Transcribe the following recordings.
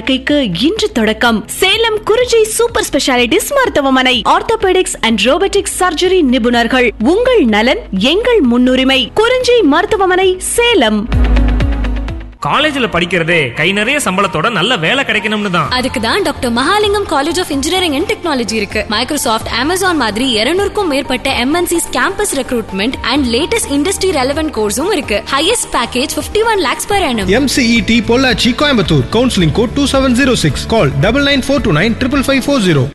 வாழ்க்கைக்கு இன்று தொடக்கம் சேலம் குறிஞ்சி சூப்பர் ஸ்பெஷாலிட்டிஸ் மருத்துவமனை ஆர்த்தோபெடிக்ஸ் அண்ட் ரோபோட்டிக்ஸ் சர்ஜரி நிபுணர்கள் உங்கள் நலன் எங்கள் முன்னுரிமை குறிஞ்சி மருத்துவமனை சேலம் காலேஜ்ல படிக்கிறதே கை நிறைய சம்பளத்தோட நல்ல வேலை கிடைக்கணும்னு தான் அதுக்கு தான் doctor Mahalingam college of engineering and technology இருக்கு மைக்ரோசாஃப்ட் அமேசான் மாதிரி 200க்கும் மேற்பட்ட MNCs campus recruitment and latest industry relevant கோர்ஸும் இருக்கு highest package 51 one lakhs per annum MCET Pollachi Coimbatore counselling code two seven zero six call double nine four two nine triple five four zero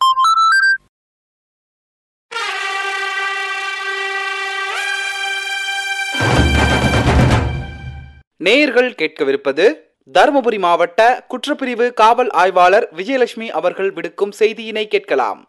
நேயர்கள் கேட்கவிருப்பது தருமபுரி மாவட்ட குற்றப்பிரிவு காவல் ஆய்வாளர் விஜயலட்சுமி அவர்கள் விடுக்கும் செய்தியினை கேட்கலாம்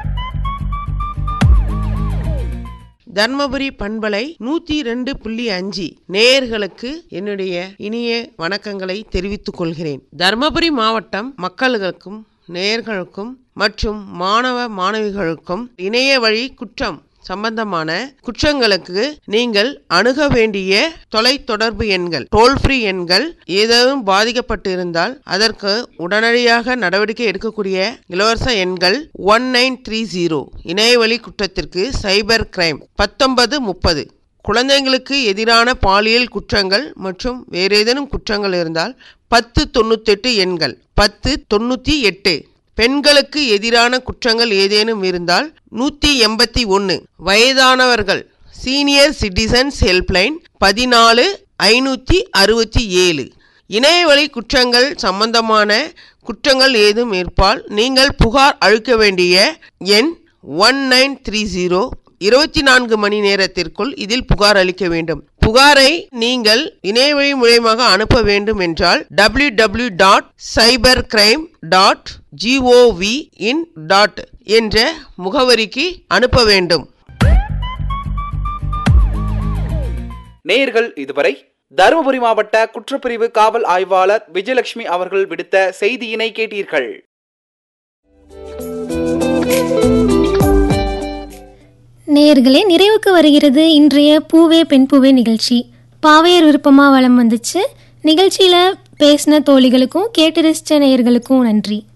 தர்மபுரி பண்பலை நூத்தி ரெண்டு புள்ளி அஞ்சு நேயர்களுக்கு என்னுடைய இனிய வணக்கங்களை தெரிவித்துக் கொள்கிறேன் தர்மபுரி மாவட்டம் மக்களுக்கும் நேயர்களுக்கும் மற்றும் மாணவ மாணவிகளுக்கும் இணைய வழி குற்றம் சம்பந்தமான குற்றங்களுக்கு நீங்கள் அணுக வேண்டிய தொலைத்தொடர்பு எண்கள் டோல் ஃப்ரீ எண்கள் ஏதேனும் பாதிக்கப்பட்டிருந்தால் அதற்கு உடனடியாக நடவடிக்கை எடுக்கக்கூடிய இலவச எண்கள் ஒன் நைன் த்ரீ ஜீரோ இணையவழி குற்றத்திற்கு சைபர் கிரைம் பத்தொன்பது முப்பது குழந்தைங்களுக்கு எதிரான பாலியல் குற்றங்கள் மற்றும் வேறு ஏதேனும் குற்றங்கள் இருந்தால் பத்து தொண்ணூத்தெட்டு எண்கள் பத்து தொண்ணூற்றி எட்டு பெண்களுக்கு எதிரான குற்றங்கள் ஏதேனும் இருந்தால் நூற்றி எண்பத்தி ஒன்று வயதானவர்கள் சீனியர் சிட்டிசன்ஸ் ஹெல்ப்லைன் பதினாலு ஐநூற்றி அறுபத்தி ஏழு இணையவழி குற்றங்கள் சம்பந்தமான குற்றங்கள் ஏதும் இருப்பால் நீங்கள் புகார் அளிக்க வேண்டிய எண் ஒன் நைன் த்ரீ ஜீரோ இருபத்தி நான்கு மணி நேரத்திற்குள் இதில் புகார் அளிக்க வேண்டும் புகாரை நீங்கள் இணையவழி மூலயமாக அனுப்ப வேண்டும் என்றால் W W dot cyber crime dot G O V in dot என்ற முகவரிக்கு அனுப்ப வேண்டும் நேயர்கள் இதுவரை தருமபுரி மாவட்ட குற்றப்பிரிவு காவல் ஆய்வாளர் விஜயலட்சுமி அவர்கள் விடுத்த செய்தியினை கேட்டீர்கள் நேயர்களே நிறைவுக்கு வருகிறது இன்றைய பூவே பெண் பூவே நிகழ்ச்சி பாவையர் விருப்பமாக வளம் வந்துச்சு நிகழ்ச்சியில் பேசின தோழிகளுக்கும் கேட்டு ரசித்த நேயர்களுக்கும் நன்றி